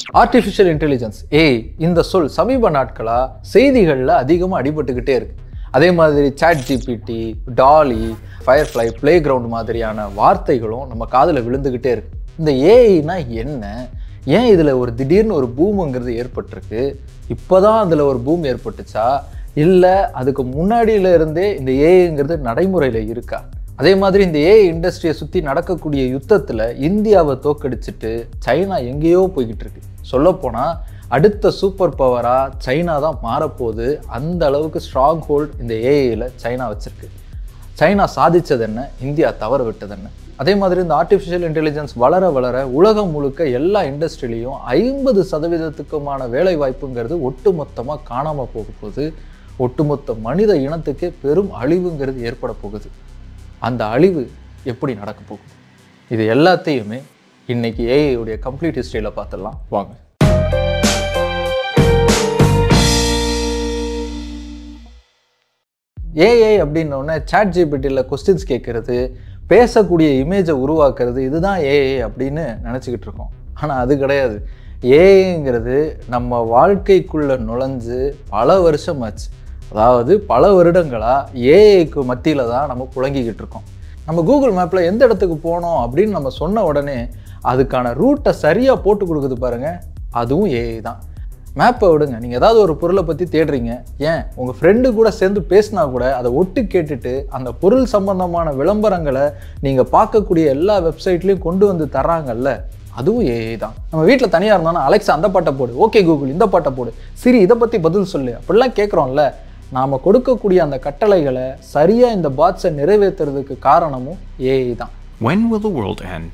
Artificial intelligence ஏய் இந்த சொல் சமீப நாட்களா செய்திகளில் அதிகமாக அடிபட்டுக்கிட்டே இருக்கு அதே மாதிரி chat GPT Dall-E Firefly playground மாதிரியான வார்த்தைகளும் நம்ம காதில் விழுந்துக்கிட்டே இருக்கு இந்த ஏஐனா என்ன ஏன் இதில் ஒரு திடீர்னு ஒரு பூமுங்கிறது ஏற்பட்டிருக்கு இப்போ தான் அதில் ஒரு பூம் ஏற்பட்டுச்சா இல்லை அதுக்கு முன்னாடியில இருந்தே இந்த ஏஐங்கிறது நடைமுறையில் இருக்கா அதே மாதிரி இந்த ஏஐ இண்டஸ்ட்ரியை சுற்றி நடக்கக்கூடிய யுத்தத்தில் இந்தியாவை தோக்கடிச்சிட்டு சைனா எங்கேயோ போய்கிட்டு இருக்கு சொல்லப்போனால் அடுத்த சூப்பர் பவராக சைனா தான் மாறப்போகுது அந்த அளவுக்கு ஸ்ட்ராங் ஹோல்ட் இந்த ஏஐயில் சைனா வச்சிருக்கு சைனா சாதிச்சது என்ன இந்தியா தவற விட்டது என்ன அதே மாதிரி இந்த ஆர்டிஃபிஷியல் இன்டெலிஜென்ஸ் வளர வளர உலகம் முழுக்க எல்லா இண்டஸ்ட்ரியிலையும் ஐம்பது சதவீதத்துக்குமான வேலை வாய்ப்புங்கிறது ஒட்டுமொத்தமாக காணாமல் போக போகுது ஒட்டுமொத்த மனித இனத்துக்கே பெரும் அழிவுங்கிறது ஏற்பட போகுது அந்த அழிவு எப்படி நடக்க போகுது இது எல்லாத்தையுமே இன்னைக்கு ஏஐ உடைய கம்ப்ளீட் ஹிஸ்ட்ரியில் பார்த்துடலாம் வாங்க ஏஐ அப்படின்னோடனே சாட் ஜிபிடியில் கொஸ்டின்ஸ் கேட்குறது பேசக்கூடிய இமேஜை உருவாக்குறது இதுதான் ஏஐ அப்படின்னு நினச்சிக்கிட்டு இருக்கோம் ஆனால் அது கிடையாது ஏஐங்கிறது நம்ம வாழ்க்கைக்குள்ளே நுழைஞ்சு பல வருஷம் ஆச்சு அதாவது பல வருடங்களாக ஏஐக்கு மத்தியில் தான் நம்ம புழங்கிக்கிட்டு இருக்கோம் நம்ம கூகுள் மேப்பில் எந்த இடத்துக்கு போனோம் அப்படின்னு நம்ம சொன்ன உடனே அதுக்கான ரூட்டை சரியாக போட்டு கொடுக்குது பாருங்கள் அதுவும் ஏஐ தான் மேப்பை விடுங்க நீங்கள் ஏதாவது ஒரு பொருளை பற்றி தேடுறீங்க ஏன் உங்கள் ஃப்ரெண்டு கூட சேர்ந்து பேசினா கூட அதை ஒட்டு கேட்டுட்டு அந்த பொருள் சம்பந்தமான விளம்பரங்களை நீங்கள் பார்க்கக்கூடிய எல்லா வெப்சைட்லேயும் கொண்டு வந்து தர்றாங்கல்ல அதுவும் ஏஐ தான் நம்ம வீட்டில் தனியாக இருந்தோம்னா அலெக்ஸா அந்த பாட்டை போடு ஓகே கூகுள் இந்த பாட்டை போடு சரி இதை பற்றி பதில் சொல்லு அப்படிலாம் கேட்குறோம்ல நாம் கொடுக்கக்கூடிய அந்த கட்டளைகளை சரியாக இந்த பாட்ஸை நிறைவேற்றுறதுக்கு காரணமும் ஏஐ தான் When will the world end?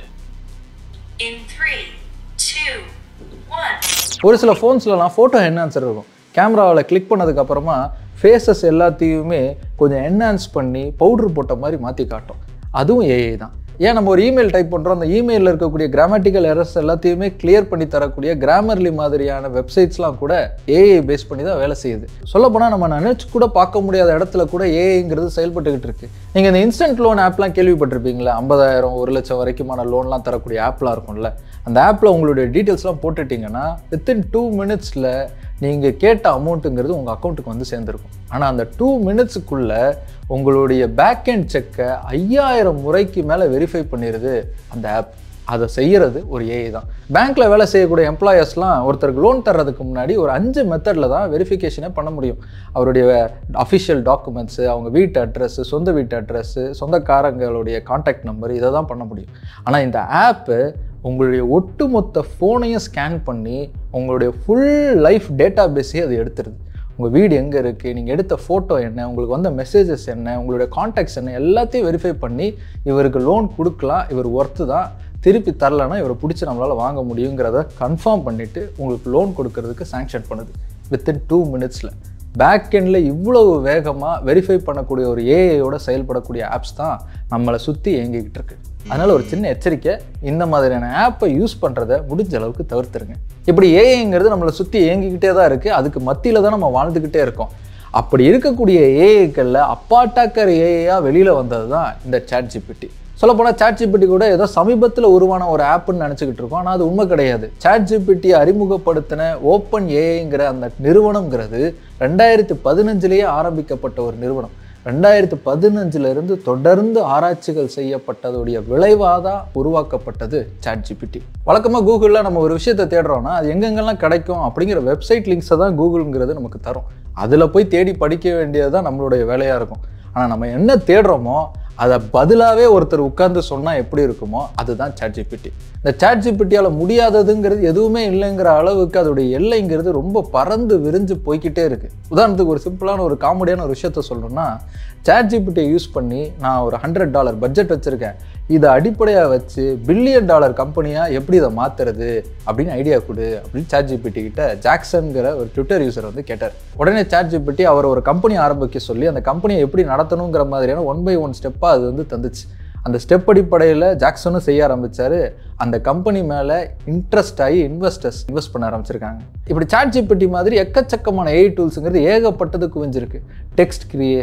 In three, two, one. ஒரு சில ஃபோன்ஸ்லலாம் ஃபோட்டோ என்ஹான்சர் இருக்கும் கேமராவில் கிளிக் பண்ணதுக்கு அப்புறமா ஃபேஸஸ் எல்லாத்தையுமே கொஞ்சம் என்ஹான்ஸ் பண்ணி பவுடர் போட்ட மாதிரி மாற்றி காட்டும் அதுவும் ஏஐ தான் ஏன் நம்ம ஒரு இமெயில் டைப் பண்ணுறோம் அந்த இமெயிலில் இருக்கக்கூடிய கிராமட்டிக்கல் எரர்ஸ் எல்லாத்தையுமே கிளியர் பண்ணி தரக்கூடிய கிராமர்லி மாதிரியான வெப்சைட்ஸ்லாம் கூட ஏஐ பேஸ் பண்ணி தான் வேலை செய்யுது சொல்லப்போனால் நம்ம நினச்சி கூட பார்க்க முடியாத இடத்துல கூட ஏஐங்கிறது செயல்பட்டுக்கிட்டு இருக்கு நீங்கள் இந்த இன்ஸ்டன்ட் லோன் ஆப்லாம் கேள்விப்பட்டிருப்பீங்களா ஐம்பதாயிரம் ஒரு லட்சம் வரைக்குமான லோன்லாம் தரக்கூடிய ஆப்லாம் இருக்கும்ல அந்த ஆப்பில் உங்களுடைய டீட்டெயில்ஸ்லாம் போட்டுட்டிங்கன்னா வித்தின் டூ மினிட்ஸில் நீங்கள் கேட்ட அமௌண்ட்டுங்கிறது உங்கள் அக்கௌண்ட்டுக்கு வந்து சேர்ந்துருக்கும் ஆனால் அந்த டூ மினிட்ஸுக்குள்ளே உங்களுடைய பேக் அண்ட் செக்கை ஐயாயிரம் முறைக்கு மேலே வெரிஃபை பண்ணிடுது அந்த ஆப் அதை செய்யறது ஒரு ஏஐ தான் பேங்க்கில் வேலை செய்யக்கூடிய எம்ப்ளாயர்ஸ்லாம் ஒருத்தருக்கு லோன் தர்றதுக்கு முன்னாடி ஒரு அஞ்சு மெத்தடில் தான் வெரிஃபிகேஷனே பண்ண முடியும் அவருடைய அஃபிஷியல் டாக்குமெண்ட்ஸு அவங்க வீட்டு அட்ரஸ்ஸு சொந்த வீட்டு அட்ரஸ்ஸு சொந்தக்காரங்களுடைய காண்டாக்ட் நம்பர் இதை தான் பண்ண முடியும் ஆனால் இந்த ஆப்பு உங்களுடைய ஒட்டுமொத்த ஃபோனையும் ஸ்கேன் பண்ணி உங்களுடைய ஃபுல் லைஃப் டேட்டா பேஸையே அது எடுத்துருது உங்கள் வீடு எங்கே இருக்குது நீங்கள் எடுத்த ஃபோட்டோ என்ன உங்களுக்கு வந்த மெசேஜஸ் என்ன உங்களுடைய காண்டாக்ட்ஸ் என்ன எல்லாத்தையும் வெரிஃபை பண்ணி இவருக்கு லோன் கொடுக்கலாம் இவர் ஒர்த்து தான் திருப்பி தரலன்னா இவரை பிடிச்சி நம்மளால் வாங்க முடியுங்கிறத கன்ஃபார்ம் பண்ணிவிட்டு உங்களுக்கு லோன் கொடுக்கறதுக்கு சாங்ஷன் பண்ணுது வித்தின் டூ மினிட்ஸில் பேக் எண்டில் இவ்வளவு வேகமாக வெரிஃபை பண்ணக்கூடிய ஒரு ஏஐயோட செயல்படக்கூடிய ஆப்ஸ் தான் நம்மளை சுற்றி இயங்கிக்கிட்டு இருக்கு அதனால் ஒரு சின்ன எச்சரிக்கை இந்த மாதிரியான ஆப்பை யூஸ் பண்ணுறதை முடிஞ்ச அளவுக்கு தவிர்த்துருங்க இப்படி ஏஐங்கிறது நம்மளை சுற்றி இயங்கிக்கிட்டே தான் இருக்குது அதுக்கு மத்தியில் தான் நம்ம வாழ்ந்துக்கிட்டே இருக்கோம் அப்படி இருக்கக்கூடிய ஏஐக்களில் அப்பாட்டாக்கர் ஏஐயாக வெளியில் வந்தது தான் இந்த சாட் ஜிபிடி சொல்லப்போனால் சாட் ஜிபிடி கூட ஏதோ சமீபத்தில் உருவான ஒரு ஆப்புன்னு நினச்சிக்கிட்டு இருக்கோம் ஆனால் அது உண்மை கிடையாது சாட் ஜிபிடியை அறிமுகப்படுத்தின ஓப்பன் ஏஐங்கிற அந்த நிறுவனம்ங்கிறது ரெண்டாயிரத்தி பதினஞ்சுலேயே ஆரம்பிக்கப்பட்ட ஒரு நிறுவனம் ரெண்டாயிரத்து பதினஞ்சுலேருந்து தொடர்ந்து ஆராய்ச்சிகள் செய்யப்பட்டதுடைய விளைவாக தான் உருவாக்கப்பட்டது சாட் ஜிபிடி வழக்கமாக கூகுளில் நம்ம ஒரு விஷயத்தை தேடுறோம்னா அது எங்கெங்கெல்லாம் கிடைக்கும் அப்படிங்கிற வெப்சைட் லிங்க்ஸை தான் கூகுளுங்கிறது நமக்கு தரும் அதில் போய் தேடி படிக்க வேண்டியது தான் நம்மளுடைய வேலையாக இருக்கும் ஆனால் நம்ம என்ன தேடுறோமோ அதை பதிலாகவே ஒருத்தர் உட்கார்ந்து சொன்னால் எப்படி இருக்குமோ அதுதான் சாட் ஜிபிடி இந்த சாட் ஜிபிடியால் முடியாததுங்கிறது எதுவுமே இல்லைங்கிற அளவுக்கு அதோடைய எல்லைங்கிறது ரொம்ப பறந்து விரிஞ்சு போய்க்கிட்டே இருக்குது உதாரணத்துக்கு ஒரு சிம்பிளான ஒரு காமெடியான ஒரு விஷயத்த சொல்லணும்னா சாட் ஜிபிடியை யூஸ் பண்ணி நான் ஒரு ஹண்ட்ரட் டாலர் பட்ஜெட் வச்சுருக்கேன் இதை அடிப்படையாக வச்சு பில்லியன் டாலர் கம்பெனியாக எப்படி இதை மாற்றுறது அப்படின்னு ஐடியா கொடு அப்படின்னு சாட் ஜிபிடி கிட்ட ஜாக்சன்கிற ஒரு ட்விட்டர் யூசர் வந்து கேட்டார் உடனே சாட் ஜிபிடி அவர் ஒரு கம்பெனி ஆரம்பிக்க சொல்லி அந்த கம்பெனியை எப்படி நடத்தணுங்கிற மாதிரியான ஒன் பை ஒன் ஸ்டெப்பாக அது வந்து தந்துச்சு அந்த ஸ்டெப் அடிப்படையில் ஜாக்சனும் செய்ய ஆரம்பிச்சாரு அந்த கம்பெனி மேலே இன்ட்ரெஸ்ட் ஆகி இன்வெஸ்டர்ஸ் இன்வெஸ்ட் பண்ண ஆரம்பிச்சிருக்காங்க இப்படி சாட் ஜிபிடி மாதிரி எக்கச்சக்கமான ஏஐ டூல்ஸுங்கிறது ஏகப்பட்டது குவிஞ்சிருக்கு text creation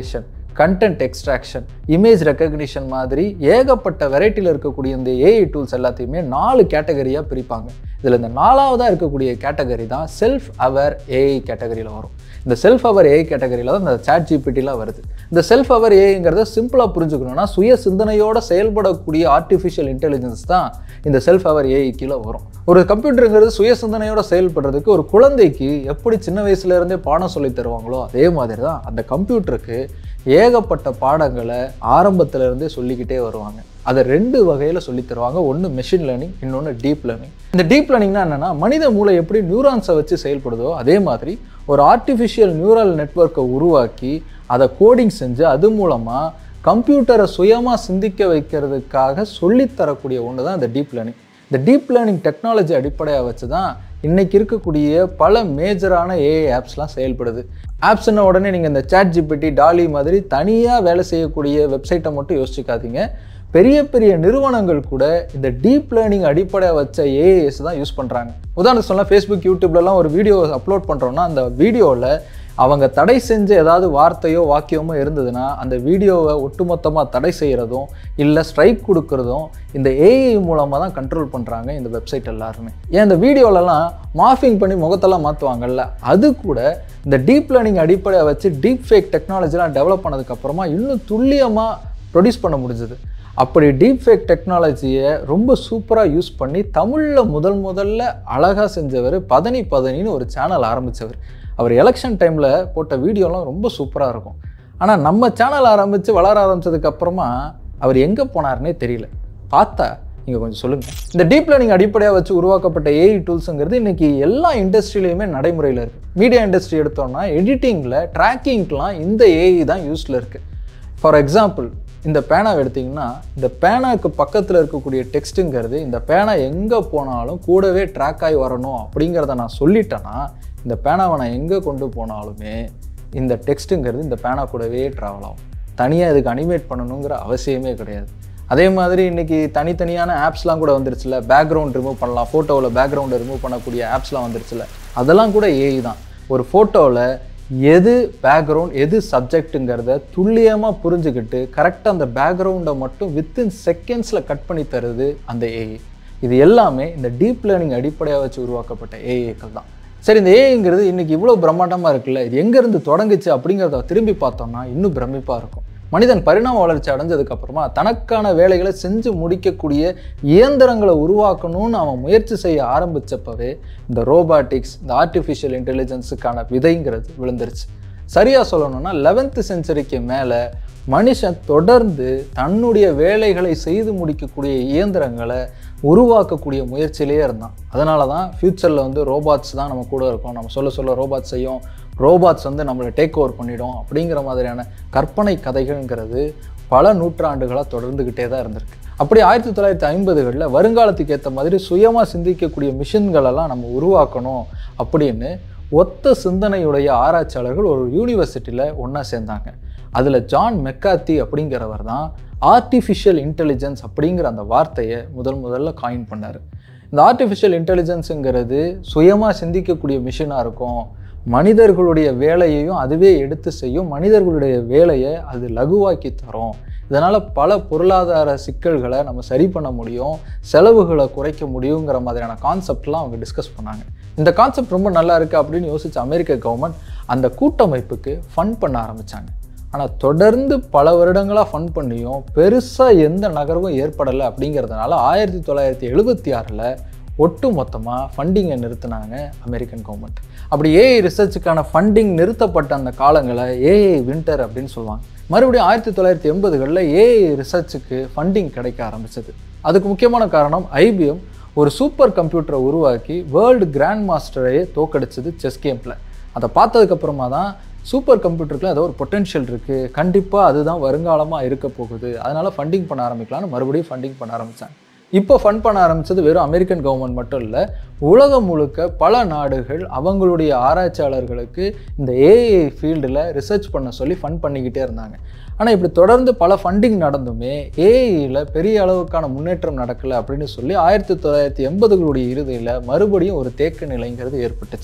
content extraction image recognition மாதிரி ஏகப்பட்ட வெரைட்டியில் இருக்கக்கூடிய இந்த ஏஐ டூல்ஸ் எல்லாத்தையுமே நாலு கேட்டகரியாக பிரிப்பாங்க இதில் இந்த நாலாவதாக இருக்கக்கூடிய கேட்டகரி தான் செல்ஃப் அவர் ஏஐ கேட்டகரியில் வரும் இந்த செல்ஃப் அவர் ஏஐ கேட்டகரியில் தான் இந்த சாட் ஜிபிடிலாம் வருது இந்த செல்ஃப் அவர் ஏஐங்கிறத சிம்பிளாக புரிஞ்சுக்கணும்னா சுய சிந்தனையோட செயல்படக்கூடிய ஆர்டிஃபிஷியல் இன்டெலிஜென்ஸ் தான் இந்த செல்ஃப் அவர் ஏஐ கீழே வரும் ஒரு கம்ப்யூட்டருங்கிறது சுய சிந்தனையோட செயல்படுறதுக்கு ஒரு குழந்தைக்கு எப்படி சின்ன வயசுல இருந்தே பாடம் சொல்லி தருவாங்களோ அதே மாதிரி தான் அந்த கம்ப்யூட்டருக்கு ஏகப்பட்ட பாடங்களை ஆரம்பத்துல இருந்தே சொல்லிக்கிட்டே வருவாங்க அதை ரெண்டு வகையில் சொல்லி தருவாங்க ஒன்று மெஷின் லேர்னிங் இன்னொன்று டீப் லேர்னிங் இந்த டீப் லேர்னிங்னா என்னன்னா மனித மூளை எப்படி நியூரான்ஸை வச்சு செயல்படுதோ அதே மாதிரி ஒரு ஆர்டிஃபிஷியல் நியூரல் நெட்வொர்க்கை உருவாக்கி அதை கோடிங் செஞ்சு அது மூலமாக கம்ப்யூட்டரை சுயமாக சிந்திக்க வைக்கிறதுக்காக சொல்லித்தரக்கூடிய ஒன்று தான் இந்த டீப் லேர்னிங் இந்த டீப் லேர்னிங் டெக்னாலஜி அடிப்படையாக வச்சு தான் இன்னைக்கு இருக்கக்கூடிய பல மேஜரான ஏஐ ஆப்ஸ்லாம் செயல்படுது ஆப்ஸ்ன உடனே நீங்கள் இந்த சாட் ஜிபிடி டாலி மாதிரி தனியாக வேலை செய்யக்கூடிய வெப்சைட்டை மட்டும் யோசிச்சுக்காதீங்க பெரிய பெரிய நிறுவனங்கள் கூட இந்த டீப் லேர்னிங் அடிப்படையாக வச்ச ஏஏஎஸ் தான் யூஸ் பண்ணுறாங்க உதாரணம் சொன்னால் ஃபேஸ்புக் யூடியூப்லலாம் ஒரு வீடியோ அப்லோட் பண்ணுறோன்னா அந்த வீடியோவில் அவங்க தடை செஞ்ச ஏதாவது வார்த்தையோ வாக்கியமோ இருந்ததுன்னா அந்த வீடியோவை ஒட்டுமொத்தமாக தடை செய்கிறதும் இல்லை ஸ்ட்ரைக் கொடுக்கறதும் இந்த ஏஐ மூலமாக தான் கண்ட்ரோல் பண்ணுறாங்க இந்த வெப்சைட் எல்லாருமே ஏன் இந்த வீடியோலலாம் மார்ஃபிங் பண்ணி முகத்தெல்லாம் மாற்றுவாங்கல்ல அது கூட இந்த டீப் லேர்னிங் அடிப்படையை வச்சு டீப் ஃபேக் டெக்னாலஜிலாம் டெவலப் பண்ணதுக்கப்புறமா இன்னும் துல்லியமாக ப்ரொடியூஸ் பண்ண முடிஞ்சது அப்படி டீப் ஃபேக் டெக்னாலஜியை ரொம்ப சூப்பராக யூஸ் பண்ணி தமிழில் முதல் முதல்ல அழகாக செஞ்சவர் பதனி பதனின்னு ஒரு சேனல் ஆரம்பித்தவர் அவர் எலெக்ஷன் டைமில் போட்ட வீடியோலாம் ரொம்ப சூப்பராக இருக்கும் ஆனால் நம்ம சேனல் ஆரம்பித்து வளர ஆரம்பிச்சதுக்கு அப்புறமா அவர் எங்கே போனாருன்னே தெரியல பார்த்தா நீங்கள் கொஞ்சம் சொல்லுங்கள் இந்த டீப் லேர்னிங் அடிப்படையாக வச்சு உருவாக்கப்பட்ட ஏஐ டூல்ஸுங்கிறது இன்றைக்கி எல்லா இண்டஸ்ட்ரியிலையுமே நடைமுறையில் இருக்குது மீடியா இண்டஸ்ட்ரி எடுத்தோம்னா எடிட்டிங்கில் ட்ராக்கிங்க்கெலாம் இந்த ஏஐ தான் யூஸில் இருக்குது ஃபார் எக்ஸாம்பிள் இந்த பேனாவை எடுத்திங்கன்னா இந்த பேனாவுக்கு பக்கத்தில் இருக்கக்கூடிய டெக்ஸ்ட்டுங்கிறது இந்த பேனா எங்கே போனாலும் கூடவே ட்ராக் ஆகி வரணும் அப்படிங்கிறத நான் சொல்லிட்டேன்னா இந்த பேனாவை நான் எங்கே கொண்டு போனாலுமே இந்த டெக்ஸ்ட்டுங்கிறது இந்த பேனா கூடவே ட்ராவல் ஆகும் தனியாக இதுக்கு அனிமேட் பண்ணணுங்கிற அவசியமே கிடையாது அதே மாதிரி இன்றைக்கி தனித்தனியான ஆப்ஸ்லாம் கூட வந்துருச்சுல பேக்ரவுண்ட் ரிமூவ் பண்ணலாம் ஃபோட்டோவில் பேக்ரவுண்டை ரிமூவ் பண்ணக்கூடிய ஆப்ஸ்லாம் வந்துருச்சுல அதெல்லாம் கூட ஏஐ தான் ஒரு ஃபோட்டோவில் எது பேக்ரவுண்ட் எது சப்ஜெக்ட்டுங்கிறத துல்லியமாக புரிஞ்சுக்கிட்டு கரெக்டாக அந்த பேக்ரவுண்டை மட்டும் வித்தின் செகண்ட்ஸில் கட் பண்ணி தருது அந்த ஏஐ இது எல்லாமே இந்த டீப் லேர்னிங் அடிப்படையாக வச்சு உருவாக்கப்பட்ட ஏஐக்கள் தான் சரி இந்த ஏஐங்கிறது இன்னைக்கு இவ்வளோ பிரம்மாண்டமாக இருக்குல்ல இது எங்கேருந்து தொடங்குச்சு அப்படிங்கிறத திரும்பி பார்த்தோம்னா இன்னும் பிரமிப்பாக இருக்கும் மனிதன் பரிணாம வளர்ச்சி அடைஞ்சதுக்கு அப்புறமா தனக்கான வேலைகளை செஞ்சு முடிக்கக்கூடிய இயந்திரங்களை உருவாக்கணும்னு அவன் முயற்சி செய்ய ஆரம்பிச்சப்பவே இந்த ரோபாட்டிக்ஸ் இந்த ஆர்டிஃபிஷியல் இன்டெலிஜென்ஸுக்கான விதைங்கிறது விழுந்துருச்சு சரியாக சொல்லணும்னா லெவன்த்து செஞ்சுரிக்கு மேலே மனுஷன் தொடர்ந்து தன்னுடைய வேலைகளை செய்து முடிக்கக்கூடிய இயந்திரங்களை உருவாக்கக்கூடிய முயற்சியிலேயே இருந்தான் அதனால தான் ஃப்யூச்சரில் வந்து ரோபாட்ஸ் தான் நம்ம கூட இருக்கும் நம்ம சொல்ல சொல்ல ரோபாட்ஸ் செய்யும் ரோபாட்ஸ் வந்து நம்மளை டேக் ஓவர் பண்ணிடும் அப்படிங்கிற மாதிரியான கற்பனை கதைகள்ங்கிறது பல நூற்றாண்டுகளாக தொடர்ந்துக்கிட்டே தான் இருந்திருக்கு அப்படி ஆயிரத்தி தொள்ளாயிரத்தி ஐம்பதுகளில் வருங்காலத்துக்கு ஏற்ற மாதிரி சுயமாக சிந்திக்கக்கூடிய மிஷின்களெல்லாம் நம்ம உருவாக்கணும் அப்படின்னு ஒத்த சிந்தனையுடைய ஆராய்ச்சியாளர்கள் ஒரு யூனிவர்சிட்டியில் ஒன்றா சேர்ந்தாங்க அதில் ஜான் மெக்காத்தி அப்படிங்கிறவர் தான் ஆர்டிஃபிஷியல் இன்டெலிஜென்ஸ் அப்படிங்கிற அந்த வார்த்தையை முதல் முதல்ல காயின் பண்ணார் இந்த ஆர்டிஃபிஷியல் இன்டெலிஜென்ஸுங்கிறது சுயமாக சிந்திக்கக்கூடிய மிஷினாக இருக்கும் மனிதர்களுடைய வேலையையும் அதுவே எடுத்து செய்யும் மனிதர்களுடைய வேலையை அது லகுவாக்கி தரும் இதனால் பல பொருளாதார சிக்கல்களை நம்ம சரி பண்ண முடியும் செலவுகளை குறைக்க முடியுங்கிற மாதிரியான கான்செப்ட்லாம் அவங்க டிஸ்கஸ் பண்ணாங்க இந்த கான்செப்ட் ரொம்ப நல்லா இருக்குது அப்படின்னு யோசிச்ச அமெரிக்க கவர்மெண்ட் அந்த கூட்டமைப்புக்கு ஃபண்ட் பண்ண ஆரம்பித்தாங்க ஆனால் தொடர்ந்து பல வருடங்களாக ஃபண்ட் பண்ணியும் பெருசாக எந்த நகர்வும் ஏற்படலை அப்படிங்கிறதுனால ஆயிரத்தி தொள்ளாயிரத்தி எழுபத்தி ஆறில் ஒட்டு மொத்தமாக ஃபண்டிங்கை நிறுத்தினாங்க அமெரிக்கன் கவர்மெண்ட் அப்படி ஏஐ ரிசர்ச்சுக்கான ஃபண்டிங் நிறுத்தப்பட்ட அந்த காலங்களை ஏஐ வின்டர் அப்படின்னு சொல்லுவாங்க மறுபடியும் ஆயிரத்தி தொள்ளாயிரத்தி எண்பதுகளில் ஏஐ ரிசர்ச்சுக்கு ஃபண்டிங் கிடைக்க ஆரம்பிச்சது அதுக்கு முக்கியமான காரணம் ஐபிஎம் ஒரு சூப்பர் கம்ப்யூட்டரை உருவாக்கி வேர்ல்டு கிராண்ட் மாஸ்டரையே தோக்கடிச்சது செஸ் கேமில் அதை பார்த்ததுக்கப்புறமா தான் சூப்பர் கம்ப்யூட்டருக்குலாம் ஏதோ ஒரு பொட்டென்ஷியல் இருக்குது கண்டிப்பாக அதுதான் வருங்காலமாக இருக்க போகுது அதனால் ஃபண்டிங் பண்ண ஆரம்பிக்கலாம்னு மறுபடியும் ஃபண்டிங் பண்ண ஆரம்பித்தாங்க இப்போ ஃபண்ட் பண்ண ஆரம்பித்தது வெறும் அமெரிக்கன் கவர்மெண்ட் மட்டும் இல்லை உலகம் முழுக்க பல நாடுகள் அவங்களுடைய ஆராய்ச்சியாளர்களுக்கு இந்த ஏஐ ஃபீல்டில் ரிசர்ச் பண்ண சொல்லி ஃபண்ட் பண்ணிக்கிட்டே இருந்தாங்க ஆனால் இப்படி தொடர்ந்து பல ஃபண்டிங் நடந்துமே ஏஐயில் பெரிய அளவுக்கான முன்னேற்றம் நடக்கலை அப்படின்னு சொல்லி ஆயிரத்தி தொள்ளாயிரத்தி எண்பதுகளுடைய இறுதியில் மறுபடியும் ஒரு தேக்க நிலைங்கிறது ஏற்பட்டுச்சு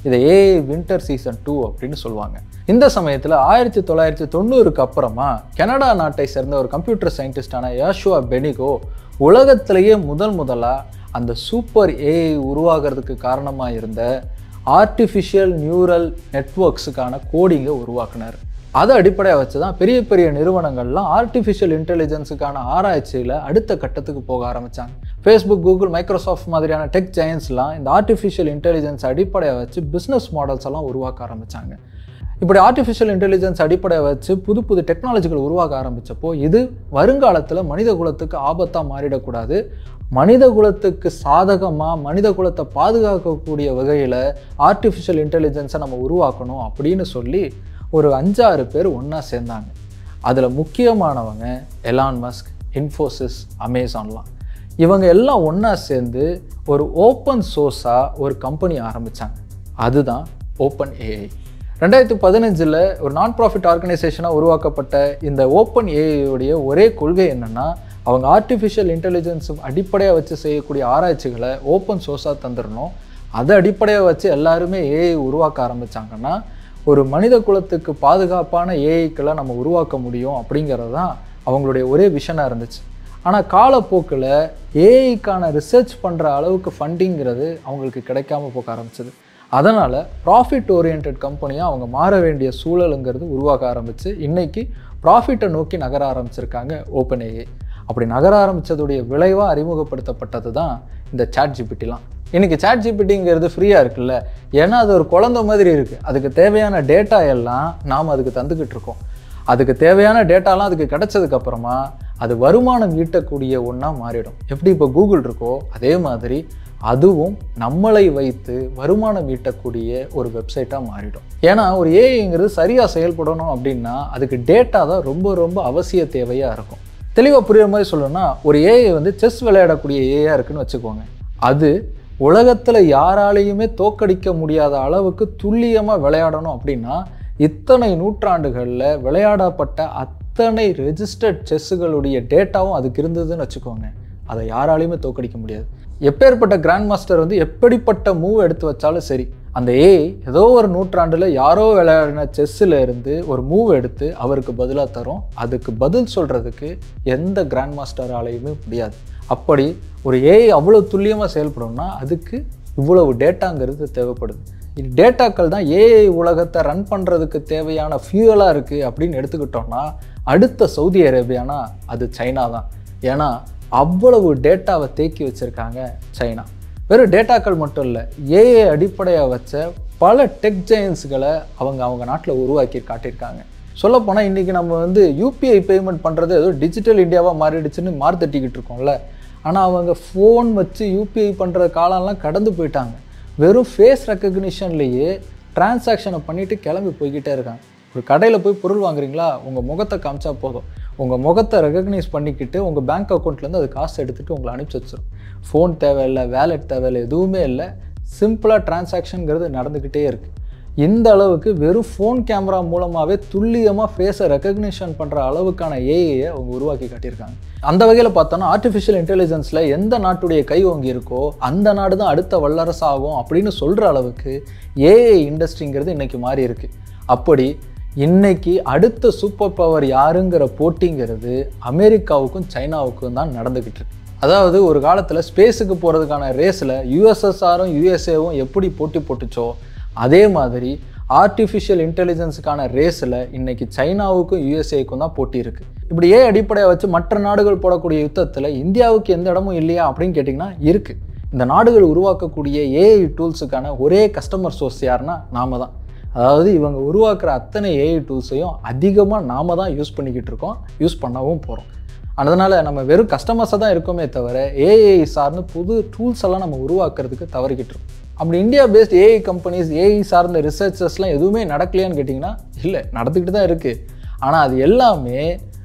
இதை ஏஐ வின்டர் சீசன் டூ அப்படின்னு சொல்லுவாங்க இந்த சமயத்தில் ஆயிரத்தி தொள்ளாயிரத்தி தொண்ணூறுக்கு அப்புறமா கனடா நாட்டை சேர்ந்த ஒரு கம்ப்யூட்டர் சயின்டிஸ்டான யாஷுவா பெனிகோ உலகத்திலேயே முதல் முதலாக அந்த சூப்பர் ஏஐ உருவாகிறதுக்கு காரணமாக இருந்த ஆர்டிஃபிஷியல் நியூரல் நெட்ஒர்க்ஸுக்கான கோடிங்கை உருவாக்குனார் அதை அடிப்படையாக வச்சு தான் பெரிய பெரிய நிறுவனங்கள்லாம் ஆர்டிஃபிஷியல் இன்டெலிஜென்ஸுக்கான ஆராய்ச்சியில் அடுத்த கட்டத்துக்கு போக ஆரம்பித்தாங்க ஃபேஸ்புக் கூகுள் மைக்ரோசாஃப்ட் மாதிரியான டெக் ஜெயன்ஸ்லாம் இந்த ஆர்டிஃபிஷியல் இன்டெலிஜென்ஸ் அடிப்படையாக வச்சு பிஸ்னஸ் மாடல்ஸ் எல்லாம் உருவாக்க ஆரம்பித்தாங்க இப்படி ஆர்டிஃபிஷியல் இன்டெலிஜென்ஸ் அடிப்படையை வச்சு புது புது டெக்னாலஜிகள் உருவாக்க ஆரம்பித்தப்போ இது வருங்காலத்தில் மனித குலத்துக்கு ஆபத்தாக மாறிடக்கூடாது மனித குலத்துக்கு சாதகமாக மனித குலத்தை பாதுகாக்கக்கூடிய வகையில் ஆர்டிஃபிஷியல் இன்டெலிஜென்ஸை நம்ம உருவாக்கணும் அப்படின்னு சொல்லி ஒரு அஞ்சாறு பேர் ஒன்றா சேர்ந்தாங்க அதில் முக்கியமானவங்க எலான் மஸ்க் இன்ஃபோசிஸ் அமேசான்லாம் இவங்க எல்லாம் ஒன்றா சேர்ந்து ஒரு ஓப்பன் சோர்ஸாக ஒரு கம்பெனி ஆரம்பித்தாங்க அதுதான் ஓப்பன் ஏஐ ரெண்டாயிரத்தி பதினஞ்சில் ஒரு நான் ப்ராஃபிட் ஆர்கனைசேஷனாக உருவாக்கப்பட்ட இந்த ஓப்பன் ஏஐயுடைய ஒரே கொள்கை என்னென்னா அவங்க ஆர்டிஃபிஷியல் இன்டெலிஜென்ஸ் அடிப்படையாக வச்சு செய்யக்கூடிய ஆராய்ச்சிகளை ஓப்பன் சோர்ஸாக தந்துடணும் அதை அடிப்படையாக வச்சு எல்லாருமே ஏஐ உருவாக்க ஆரம்பித்தாங்கன்னா ஒரு மனித குலத்துக்கு பாதுகாப்பான ஏஐக்களை நம்ம உருவாக்க முடியும் அப்படிங்கிறது தான் அவங்களுடைய ஒரே விஷனாக இருந்துச்சு ஆனால் காலப்போக்கில் ஏஐக்கான ரிசர்ச் பண்ணுற அளவுக்கு ஃபண்டிங்கிறது அவங்களுக்கு கிடைக்காம போக ஆரம்பிச்சது அதனால் ப்ராஃபிட் ஓரியன்ட் கம்பெனியாக அவங்க மாற வேண்டிய சூழலுங்கிறது உருவாக ஆரம்பித்து இன்றைக்கி ப்ராஃபிட்டை நோக்கி நகர ஆரம்பிச்சிருக்காங்க ஓப்பன் ஏஐ அப்படி நகர ஆரம்பித்ததுடைய விளைவாக அறிமுகப்படுத்தப்பட்டது தான் இந்த சாட் ஜிபிட்டிலாம் இன்றைக்கி சாட் ஜிபிட்டிங்கிறது ஃப்ரீயாக இருக்குல்ல ஏன்னா அது ஒரு குழந்த மாதிரி இருக்குது அதுக்கு தேவையான டேட்டா எல்லாம் நாம் அதுக்கு தந்துக்கிட்டு இருக்கோம் அதுக்கு தேவையான டேட்டாலாம் அதுக்கு கிடைச்சதுக்கப்புறமா அது வருமானம் ஈட்டக்கூடிய ஒன்றா மாறிடும் எப்படி இப்போ கூகுள் இருக்கோ அதே மாதிரி அதுவும் நம்மளை வைத்து வருமானம் ஈட்டக்கூடிய ஒரு வெப்சைட்டாக மாறிடும் ஏன்னா ஒரு ஏஐங்கிறது சரியாக செயல்படணும் அப்படின்னா அதுக்கு டேட்டா தான் ரொம்ப ரொம்ப அவசிய தேவையாக இருக்கும் தெளிவாக புரியுற மாதிரி சொல்லணும்னா ஒரு ஏஐ வந்து செஸ் விளையாடக்கூடிய ஏஐயாக இருக்குன்னு வச்சுக்கோங்க அது உலகத்தில் யாராலையுமே தோக்கடிக்க முடியாத அளவுக்கு துல்லியமாக விளையாடணும் அப்படின்னா இத்தனை நூற்றாண்டுகளில் விளையாடப்பட்ட அத்தனை ரெஜிஸ்டர்ட் செஸ்ஸுகளுடைய டேட்டாவும் அதுக்கு இருந்ததுன்னு வச்சுக்கோங்க அதை யாராலையுமே தோக்கடிக்க முடியாது எப்பேற்பட்ட கிராண்ட் மாஸ்டர் வந்து எப்படிப்பட்ட மூவ் எடுத்து வச்சாலும் சரி அந்த ஏஐ ஏதோ ஒரு நூற்றாண்டில் யாரோ விளையாடின செஸ்ஸில் இருந்து ஒரு மூவ் எடுத்து அவருக்கு பதிலாக தரும் அதுக்கு பதில் சொல்கிறதுக்கு எந்த கிராண்ட் மாஸ்டராலையுமே முடியாது அப்படி ஒரு ஏஐ அவ்வளோ துல்லியமாக செயல்படும்னா அதுக்கு இவ்வளவு டேட்டாங்கிறது தேவைப்படுது இது டேட்டாக்கள் தான் ஏஐ உலகத்தை ரன் பண்ணுறதுக்கு தேவையான ஃபியூவலாக இருக்குது அப்படின்னு எடுத்துக்கிட்டோம்னா அடுத்த சவுதி அரேபியானா அது சைனா தான் ஏன்னா அவ்வளவு டேட்டாவை தேக்கி வச்சுருக்காங்க சைனா வெறும் டேட்டாக்கள் மட்டும் இல்லை ஏஐ அடிப்படையாக வச்ச பல டெக் ஜெயன்ஸுகளை அவங்க அவங்க நாட்டில் உருவாக்கி காட்டியிருக்காங்க சொல்லப்போனால் இன்றைக்கி நம்ம வந்து யூபிஐ பேமெண்ட் பண்ணுறது ஏதோ டிஜிட்டல் இந்தியாவாக மாறிடுச்சுன்னு மார்த்தட்டிக்கிட்டு இருக்கோம்ல ஆனால் அவங்க ஃபோன் வச்சு யூபிஐ பண்ணுற காலம்லாம் கடந்து போயிட்டாங்க வெறும் ஃபேஸ் ரெக்கக்னிஷன்லேயே டிரான்சாக்ஷனை பண்ணிவிட்டு கிளம்பி போய்கிட்டே இருக்காங்க ஒரு கடையில் போய் பொருள் வாங்குறீங்களா உங்கள் முகத்தை காமிச்சா போதும் உங்கள் முகத்தை ரெகக்னைஸ் பண்ணிக்கிட்டு உங்கள் பேங்க் அக்கௌண்ட்லேருந்து அது காசு எடுத்துகிட்டு உங்களை அனுப்பிச்சி வச்சிடும் ஃபோன் தேவையில்லை வேலெட் தேவையில்லை எதுவுமே இல்லை சிம்பிளாக டிரான்சாக்ஷனுங்கிறது நடந்துக்கிட்டே இருக்குது இந்த அளவுக்கு வெறும் ஃபோன் கேமரா மூலமாகவே துல்லியமாக ஃபேஸை ரெக்கக்னிஷன் பண்ணுற அளவுக்கான ஏஐயை அவங்க உருவாக்கி காட்டியிருக்காங்க அந்த வகையில் பார்த்தோன்னா ஆர்டிஃபிஷியல் இன்டெலிஜென்ஸில் எந்த நாட்டுடைய கை ஓங்கி இருக்கோ அந்த நாடு தான் அடுத்த வல்லரசாகும் அப்படின்னு சொல்கிற அளவுக்கு ஏஐ இண்டஸ்ட்ரிங்கிறது இன்றைக்கி மாறி இருக்கு அப்படி இன்னைக்கு அடுத்த சூப்பர் பவர் யாருங்கிற போட்டிங்கிறது அமெரிக்காவுக்கும் சைனாவுக்கும் தான் நடந்துக்கிட்டு இருக்கு அதாவது ஒரு காலத்தில் ஸ்பேஸுக்கு போகிறதுக்கான ரேஸில் யூஎஸ்எஸ்ஆரும் யூஎஸ்ஏவும் எப்படி போட்டி போட்டுச்சோ அதே மாதிரி ஆர்டிஃபிஷியல் இன்டெலிஜென்ஸுக்கான ரேஸில் இன்னைக்கு சைனாவுக்கும் யூஎஸ்ஏக்கும் தான் போட்டி இருக்குது இப்படி ஏன் அடிப்படையை வச்சு மற்ற நாடுகள் போடக்கூடிய யுத்தத்தில் இந்தியாவுக்கு எந்த இடமும் இல்லையா அப்படின்னு கேட்டிங்கன்னா இருக்குது இந்த நாடுகள் உருவாக்கக்கூடிய ஏஐ டூல்ஸுக்கான ஒரே கஸ்டமர் சோர்ஸ் யாருன்னா நாம தான் அதாவது இவங்க உருவாக்குற அத்தனை ஏஐ டூல்ஸையும் அதிகமாக நாம தான் யூஸ் பண்ணிக்கிட்டு இருக்கோம் யூஸ் பண்ணவும் போகிறோம் அதனால் நம்ம வெறும் கஸ்டமர்ஸாக தான் இருக்கோமே தவிர ஏஐ சார்ந்து புது டூல்ஸ் எல்லாம் நம்ம உருவாக்குறதுக்கு தவறிக்கிட்டு இருக்கோம் அப்படி India based AI companies AI சார்ந்த ரிசர்ச்சஸ்லாம் எதுவுமே நடக்கலையான்னு கேட்டிங்கன்னா இல்லை நடந்துக்கிட்டு தான் இருக்குது ஆனால் அது எல்லாமே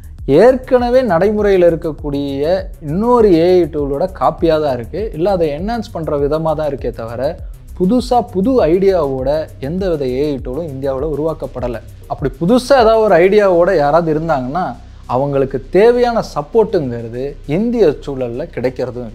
ஏற்கனவே நடைமுறையில் இருக்கக்கூடிய இன்னொரு ஏஐ டூலோட காப்பியாக தான் இருக்குது இல்லை அதை என்ஹான்ஸ் பண்ணுற விதமாக தான் இருக்கே தவிர புதுசாக புது ஐடியாவோட எந்த வித ஏஐ டூலும் இந்தியாவில் உருவாக்கப்படலை அப்படி புதுசாக ஏதாவது ஒரு ஐடியாவோட யாராவது இருந்தாங்கன்னா அவங்களுக்கு தேவையான சப்போர்ட்டுங்கிறது இந்திய சூழலில் கிடைக்கிறதும் இல்லை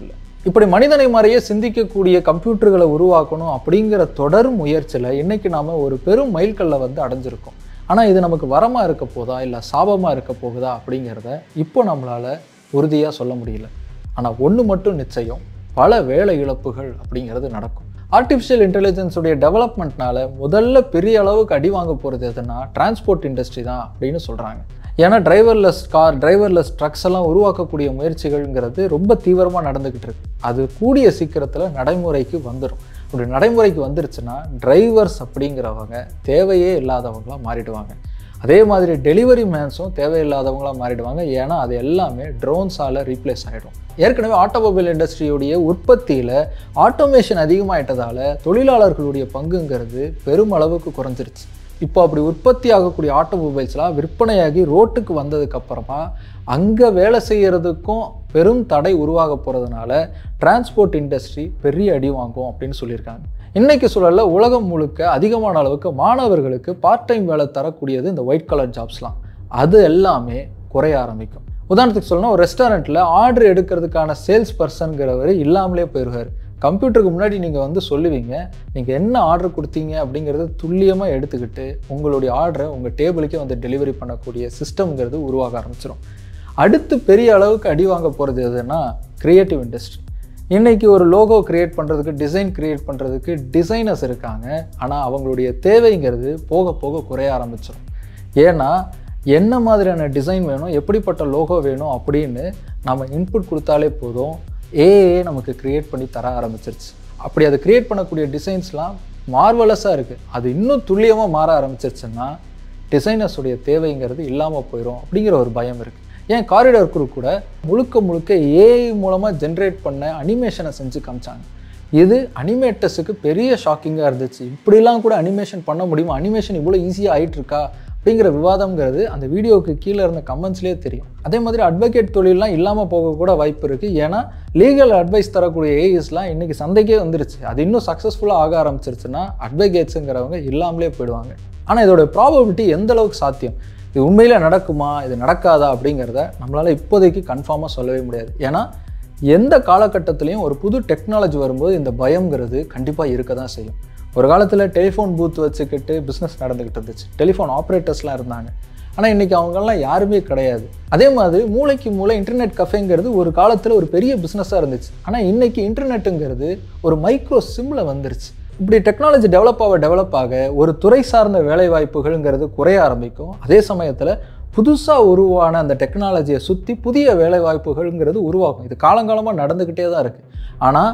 இப்படி மனிதனை மாதிரியே சிந்திக்கக்கூடிய கம்ப்யூட்டர்களை உருவாக்கணும் அப்படிங்கிற தொடர் முயற்சியில் இன்னைக்கு நாம ஒரு பெரும் மைல்கல்லை வந்து அடைஞ்சிருக்கோம் ஆனால் இது நமக்கு வரமாக இருக்க போதா இல்லை சாபமாக இருக்க போகுதா அப்படிங்கிறத இப்போ நம்மளால் உறுதியாக சொல்ல முடியல ஆனால் ஒன்று மட்டும் நிச்சயம் பல வேலை இழப்புகள் அப்படிங்கிறது நடக்கும் ஆர்டிஃபிஷியல் இன்டெலிஜென்ஸுடைய டெவலப்மெண்ட்னால முதல்ல பெரிய அளவுக்கு அடி வாங்க போகிறது எதுனா டிரான்ஸ்போர்ட் இண்டஸ்ட்ரி தான் அப்படின்னு சொல்கிறாங்க ஏன்னா டிரைவர்லெஸ் கார் டிரைவர்லெஸ் ட்ரக்ஸ் எல்லாம் உருவாக்கக்கூடிய முயற்சிகள்ங்கிறது ரொம்ப தீவிரமாக நடந்துக்கிட்டு இருக்கு அது கூடிய சீக்கிரத்தில் நடைமுறைக்கு வந்துடும் அப்படி நடைமுறைக்கு வந்துருச்சுன்னா டிரைவர்ஸ் அப்படிங்கிறவங்க தேவையே இல்லாதவங்களா மாறிடுவாங்க அதே மாதிரி டெலிவரி மேன்ஸும் தேவையில்லாதவங்களா மாறிடுவாங்க ஏன்னா அது எல்லாமே ட்ரோன்ஸால் ரீப்ளேஸ் ஆகிடும் ஏற்கனவே ஆட்டோமொபைல் இண்டஸ்ட்ரியுடைய உற்பத்தியில் ஆட்டோமேஷன் அதிகமாயிட்டதால தொழிலாளர்களுடைய பங்குங்கிறது பெருமளவுக்கு குறைஞ்சிருச்சு இப்போ அப்படி உற்பத்தி ஆகக்கூடிய ஆட்டோமொபைல்ஸ்லாம் விற்பனையாகி ரோட்டுக்கு வந்ததுக்கு அப்புறமா அங்கே வேலை செய்யறதுக்கும் பெரும் தடை உருவாக போகிறதுனால டிரான்ஸ்போர்ட் இண்டஸ்ட்ரி பெரிய அடி வாங்கும் அப்படின்னு சொல்லியிருக்காங்க இன்னைக்கு சூழல்ல உலகம் முழுக்க அதிகமான அளவுக்கு மாணவர்களுக்கு பார்ட் டைம் வேலை தரக்கூடியது இந்த ஒயிட் கலர் ஜாப்ஸ்லாம் அது எல்லாமே குறைய ஆரம்பிக்கும் உதாரணத்துக்கு சொல்லணும் ஒரு ரெஸ்டாரண்ட்டில் ஆர்டர் எடுக்கிறதுக்கான சேல்ஸ் பர்சன்கிறவர் இல்லாமலே போயிடுவார் கம்ப்யூட்டருக்கு முன்னாடி நீங்கள் வந்து சொல்லுவீங்க நீங்கள் என்ன ஆர்டர் கொடுத்தீங்க அப்படிங்கிறத துல்லியமாக எடுத்துக்கிட்டு உங்களுடைய ஆர்டரை உங்கள் டேபிளுக்கே வந்து டெலிவரி பண்ணக்கூடிய சிஸ்டம்ங்கிறது உருவாக ஆரம்பிச்சிடும் அடுத்து பெரிய அளவுக்கு அடி வாங்க போகிறது எதுன்னா க்ரியேட்டிவ் இண்டஸ்ட்ரி இன்னைக்கு ஒரு லோகோ கிரியேட் பண்ணுறதுக்கு டிசைன் கிரியேட் பண்ணுறதுக்கு டிசைனர்ஸ் இருக்காங்க ஆனால் அவங்களுடைய தேவைங்கிறது போக போக குறைய ஆரம்பிச்சிடும் ஏன்னா என்ன மாதிரியான டிசைன் வேணும் எப்படிப்பட்ட லோகோ வேணும் அப்படின்னு நம்ம இன்புட் கொடுத்தாலே போதும் ஏஏ நமக்கு கிரியேட் பண்ணி தர ஆரம்பிச்சிருச்சு அப்படி அதை கிரியேட் பண்ணக்கூடிய டிசைன்ஸ்லாம் மார்வலஸாக இருக்குது அது இன்னும் துல்லியமாக மாற ஆரம்பிச்சிருச்சுன்னா டிசைனர்ஸுடைய தேவைங்கிறது இல்லாமல் போயிடும் அப்படிங்கிற ஒரு பயம் இருக்குது ஏன் காரிடார் குரு கூட முழுக்க முழுக்க ஏஐ மூலமாக ஜென்ரேட் பண்ண அனிமேஷனை செஞ்சு காமிச்சாங்க இது அனிமேட்டர்ஸுக்கு பெரிய ஷாக்கிங்காக இருந்துச்சு இப்படிலாம் கூட அனிமேஷன் பண்ண முடியுமா அனிமேஷன் இவ்வளோ ஈஸியாக ஆயிட்டு இருக்கா அப்படிங்கிற விவாதம்ங்கிறது அந்த வீடியோவுக்கு கீழே இருந்த கமெண்ட்ஸ்லேயே தெரியும் அதே மாதிரி அட்வொகேட் தொழிலெலாம் இல்லாமல் போக கூட வாய்ப்பு இருக்குது ஏன்னா லீகல் அட்வைஸ் தரக்கூடிய ஏஇஸ்லாம் இன்றைக்கி சந்தைக்கே வந்துருச்சு அது இன்னும் சக்ஸஸ்ஃபுல்லாக ஆக ஆரம்பிச்சிருச்சுன்னா அட்வொகேட்ஸுங்கிறவங்க இல்லாமலே போயிடுவாங்க ஆனால் இதோட ப்ராபபிலிட்டி எந்த அளவுக்கு சாத்தியம் இது உண்மையில் நடக்குமா இது நடக்காதா அப்படிங்கிறத நம்மளால் இப்போதைக்கு கன்ஃபார்மாக சொல்லவே முடியாது ஏன்னா எந்த காலகட்டத்திலையும் ஒரு புது டெக்னாலஜி வரும்போது இந்த பயம்ங்கிறது கண்டிப்பாக இருக்க தான் செய்யும் ஒரு காலத்தில் டெலிஃபோன் பூத் வச்சுக்கிட்டு பிஸ்னஸ் நடந்துக்கிட்டு இருந்துச்சு டெலிஃபோன் ஆப்ரேட்டர்ஸ்லாம் இருந்தாங்க ஆனால் இன்றைக்கி அவங்கெல்லாம் யாருமே கிடையாது அதே மாதிரி மூளைக்கு மூளை இன்டர்நெட் கஃபேங்கிறது ஒரு காலத்தில் ஒரு பெரிய பிஸ்னஸாக இருந்துச்சு ஆனால் இன்றைக்கி இன்டர்நெட்டுங்கிறது ஒரு மைக்ரோ சிம்மில் வந்துருச்சு இப்படி டெக்னாலஜி டெவலப் ஆக டெவலப் ஆக ஒரு துறை சார்ந்த வேலை வாய்ப்புகள்ங்கிறது குறைய ஆரம்பிக்கும் அதே சமயத்தில் புதுசாக உருவான அந்த டெக்னாலஜியை சுற்றி புதிய வேலை வாய்ப்புகள்ங்கிறது உருவாகும் இது காலங்காலமாக நடந்துக்கிட்டே தான் இருக்குது ஆனால்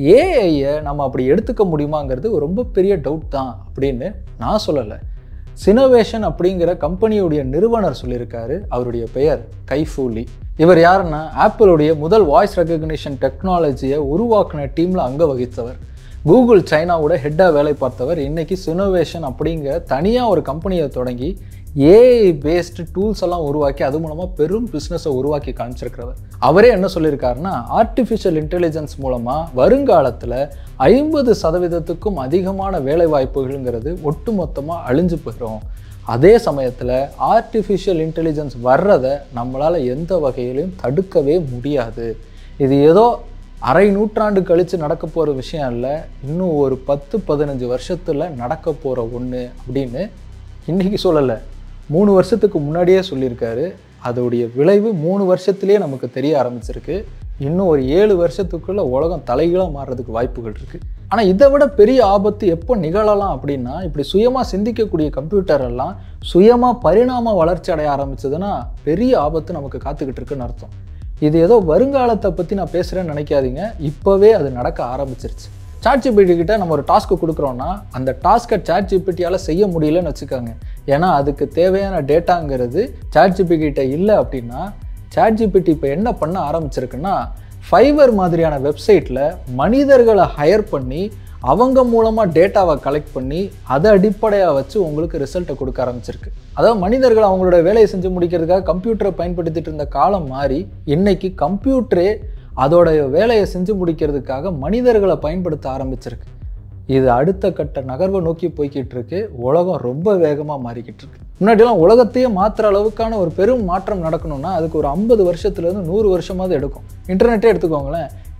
ஏஐயை நம்ம அப்படி எடுத்துக்க முடியுமாங்கிறது ரொம்ப பெரிய டவுட் தான் அப்படின்னு நான் சொல்லலை சினோவேஷன் அப்படிங்கிற கம்பெனியுடைய நிறுவனர் சொல்லியிருக்காரு அவருடைய பெயர் கைஃபூலி இவர் யாருன்னா ஆப்பிளுடைய முதல் வாய்ஸ் ரெக்கக்னிஷன் டெக்னாலஜியை உருவாக்குன டீமில் அங்க வகித்தவர் கூகுள் சைனாவோட ஹெட்டாக வேலை பார்த்தவர் இன்னைக்கு சினோவேஷன் அப்படிங்கிற தனியாக ஒரு கம்பெனியை தொடங்கி ஏஐ பேஸ்டு டூல்ஸ் எல்லாம் உருவாக்கி அது மூலமாக பெரும் பிஸ்னஸை உருவாக்கி காமிச்சிருக்கிறவர் அவரே என்ன சொல்லியிருக்காருன்னா ஆர்டிஃபிஷியல் இன்டெலிஜென்ஸ் மூலமாக வருங்காலத்தில் ஐம்பது சதவீதத்துக்கும் அதிகமான வேலை வாய்ப்புகள்ங்கிறது ஒட்டுமொத்தமாக அழிஞ்சு போயிடும் அதே சமயத்தில் ஆர்டிஃபிஷியல் இன்டெலிஜென்ஸ் வர்றதை நம்மளால் எந்த வகையிலையும் தடுக்கவே முடியாது இது ஏதோ அரை நூற்றாண்டு கழித்து நடக்க போகிற விஷயம் இல்லை இன்னும் ஒரு பத்து பதினஞ்சு வருஷத்தில் நடக்க போகிற ஒன்று அப்படின்னு இன்றைக்கி சொல்லலை மூணு வருஷத்துக்கு முன்னாடியே சொல்லியிருக்காரு அதோடைய விளைவு மூணு வருஷத்துலேயே நமக்கு தெரிய ஆரம்பிச்சிருக்கு இன்னும் ஒரு ஏழு வருஷத்துக்குள்ள உலகம் தலைகீழாக மாறுறதுக்கு வாய்ப்புகள் இருக்குது ஆனால் இதை விட பெரிய ஆபத்து எப்போ நிகழலாம் அப்படின்னா இப்படி சுயமாக சிந்திக்கக்கூடிய கம்ப்யூட்டர் எல்லாம் சுயமாக பரிணாம வளர்ச்சி அடைய ஆரம்பிச்சதுன்னா பெரிய ஆபத்து நமக்கு காத்துக்கிட்டு இருக்குன்னு அர்த்தம் இது ஏதோ வருங்காலத்தை பற்றி நான் பேசுகிறேன்னு நினைக்காதீங்க இப்போவே அது நடக்க ஆரம்பிச்சிருச்சு சாட் ஜிபிடி கிட்ட நம்ம ஒரு டாஸ்க்கு கொடுக்குறோன்னா அந்த டாஸ்க்கை சாட் ஜிபிடியால் செய்ய முடியலன்னு வச்சுக்கோங்க ஏன்னா அதுக்கு தேவையான டேட்டாங்கிறது சாட் ஜிபி கிட்ட இல்லை அப்படின்னா சாட் ஜிபிடி இப்போ என்ன பண்ண ஆரம்பிச்சிருக்குன்னா ஃபைவர் மாதிரியான வெப்சைட்டில் மனிதர்களை ஹையர் பண்ணி அவங்க மூலமாக டேட்டாவை கலெக்ட் பண்ணி அதை அடிப்படையாக வச்சு உங்களுக்கு ரிசல்ட்டை கொடுக்க ஆரம்பிச்சிருக்கு அதாவது மனிதர்கள் அவங்களோட வேலையை செஞ்சு முடிக்கிறதுக்காக கம்ப்யூட்டரை பயன்படுத்திட்டு இருந்த காலம் மாறி இன்னைக்கு கம்ப்யூட்டரே அதோட வேலையை செஞ்சு முடிக்கிறதுக்காக மனிதர்களை பயன்படுத்த ஆரம்பிச்சிருக்கு இது அடுத்த கட்ட நகர்வை நோக்கி போய்கிட்டு இருக்கு உலகம் ரொம்ப வேகமாக மாறிக்கிட்டு இருக்கு முன்னாடிலாம் உலகத்தையே மாற்றுற அளவுக்கான ஒரு பெரும் மாற்றம் நடக்கணும்னா அதுக்கு ஒரு ஐம்பது வருஷத்துலேருந்து நூறு வருஷமாவது எடுக்கும் இன்டர்நெட்டே எடுத்துக்கோங்களேன்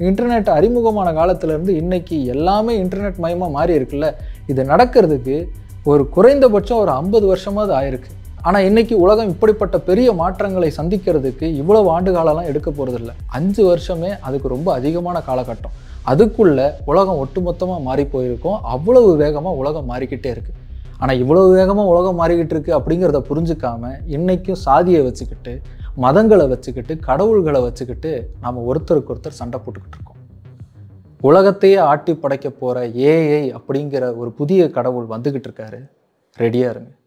இன்டர்நெட் அறிமுகமான காலத்திலேருந்து இன்னைக்கு எல்லாமே இன்டர்நெட் மயமாக மாறி இருக்குல்ல இது நடக்கிறதுக்கு ஒரு குறைந்தபட்சம் ஒரு ஐம்பது வருஷமாவது ஆயிருக்கு ஆனால் இன்னைக்கு உலகம் இப்படிப்பட்ட பெரிய மாற்றங்களை சந்திக்கிறதுக்கு இவ்வளவு ஆண்டு காலம்லாம் எடுக்க போகிறதில்ல அஞ்சு வருஷமே அதுக்கு ரொம்ப அதிகமான காலகட்டம் அதுக்குள்ள உலகம் ஒட்டுமொத்தமாக மாறி போயிருக்கும் அவ்வளவு வேகமாக உலகம் மாறிக்கிட்டே இருக்கு ஆனால் இவ்வளவு வேகமாக உலகம் மாறிக்கிட்டு இருக்கு அப்படிங்கிறத புரிஞ்சுக்காம இன்னைக்கும் சாதியை வச்சுக்கிட்டு மதங்களை வச்சுக்கிட்டு கடவுள்களை வச்சுக்கிட்டு நாம் ஒருத்தருக்கு ஒருத்தர் சண்டை போட்டுக்கிட்டு இருக்கோம் உலகத்தையே ஆட்டி படைக்க போகிற ஏஐ அப்படிங்கிற ஒரு புதிய கடவுள் வந்துக்கிட்டு இருக்காரு ரெடியாக இருங்க